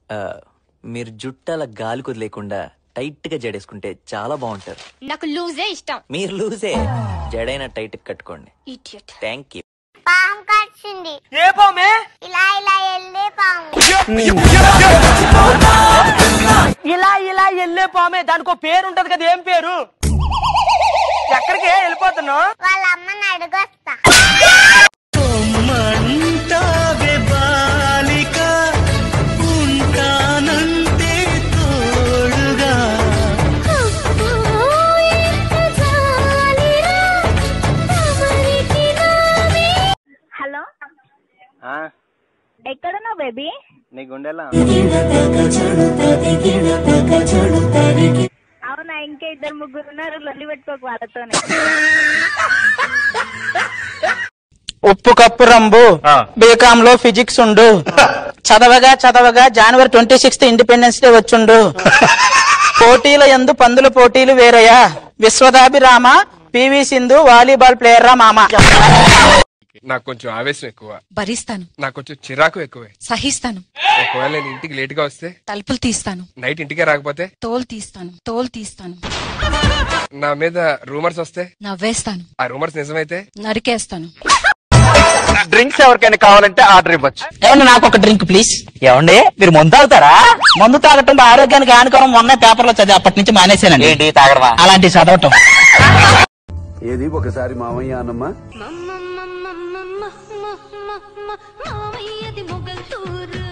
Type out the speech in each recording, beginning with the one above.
ఆ, మీరు జుట్టాల గాలి కుదిలేకుండా టైట్ గా జడేసుకుంటే చాలా బాగుంటారు నాకు లూజే ఇష్టం మీరు లూజే జడైన టైట్ కట్టుకోండి ఇడియట్ థ్యాంక్ యూ పాము కరిచింది ఏ పామే ఇలా ఇలా వెళ్ళే పాము ఇలా ఇలా వెళ్ళే పామే దానికి ఒక పేరు ఉంటది కదా ఏం పేరు ఎక్కడికి వెళ్ళిపోతున్నావు వాళ్ళ అమ్మని అడుగొస్తా హలో ఎక్కడున్నావు బేబీ నీ గుండెలా అవునా ఇంకా ఇద్దరు ముగ్గురు ఉన్నారు లొల్లి పెట్టుకోకు వాళ్ళతోనే ఉప్పు కప్పు రంబు బీకామ్ లో ఫిజిక్స్ ఉండు చదవగా చదవగా జనవరి ట్వంటీ సిక్స్త్ ఇండిపెండెన్స్ డే వచ్చుండు పోటీల ఎందు పందుల పోటీలు వేరయ్యా విశ్వదాభిరామ పివి సింధు వాలీబాల్ ప్లేయర్ రా మామ నాకు కొంచెం ఆవేశం ఎక్కువ భరిస్తాను నాకు కొంచెం చిరాకు ఎక్కువే సహిస్తాను ఒకవేళ నేను ఇంటికి లేట్ గా వస్తే తలుపులు తీస్తాను నైట్ ఇంటికే రాకపోతే తోలు తీస్తాను తోలు తీస్తాను నా మీద రూమర్స్ వస్తే నవ్వేస్తాను ఆ రూమర్స్ నిజమైతే నరికేస్తాను డ్రింక్స్ ఎవరికైనా కావాలంటే ఆర్డర్ ఇవ్వచ్చు ఏమన్నా నాకు ఒక డ్రింక్ ప్లీజ్ ఏమండి మీరు ముందు తాగుతారా మందు తాగటం ఆరోగ్యానికి ఆనుకోవడం మొన్న పేపర్లో చదివి అప్పటి నుంచి మానేశానండి ఏంటి తాగడమా అలాంటి చదవటం ఏది ఒకసారి మామయ్య అన్నమ్మా మావయ్యది మొగల్తూరు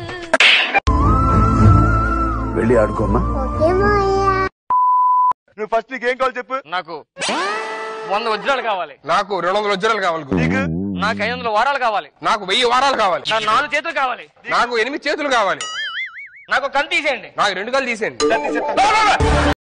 వెళ్ళి ఆడుకోమ్మా ఓకే మాయా నువ్వు ఫస్ట్ నీకు ఏం కావాలి చెప్పు నాకు వంద వజ్రాలు కావాలి నాకు రెండు వందల వజ్రాలు కావాలి గురు. నాకు ఐదు వందల వారాలు కావాలి నాకు వెయ్యి వారాలు కావాలి నాకు నాలుగు చేతులు కావాలి నాకు ఎనిమిది చేతులు కావాలి నాకు కళ్ళు తీసేయండి నాకు రెండు కళ్ళు తీసేయండి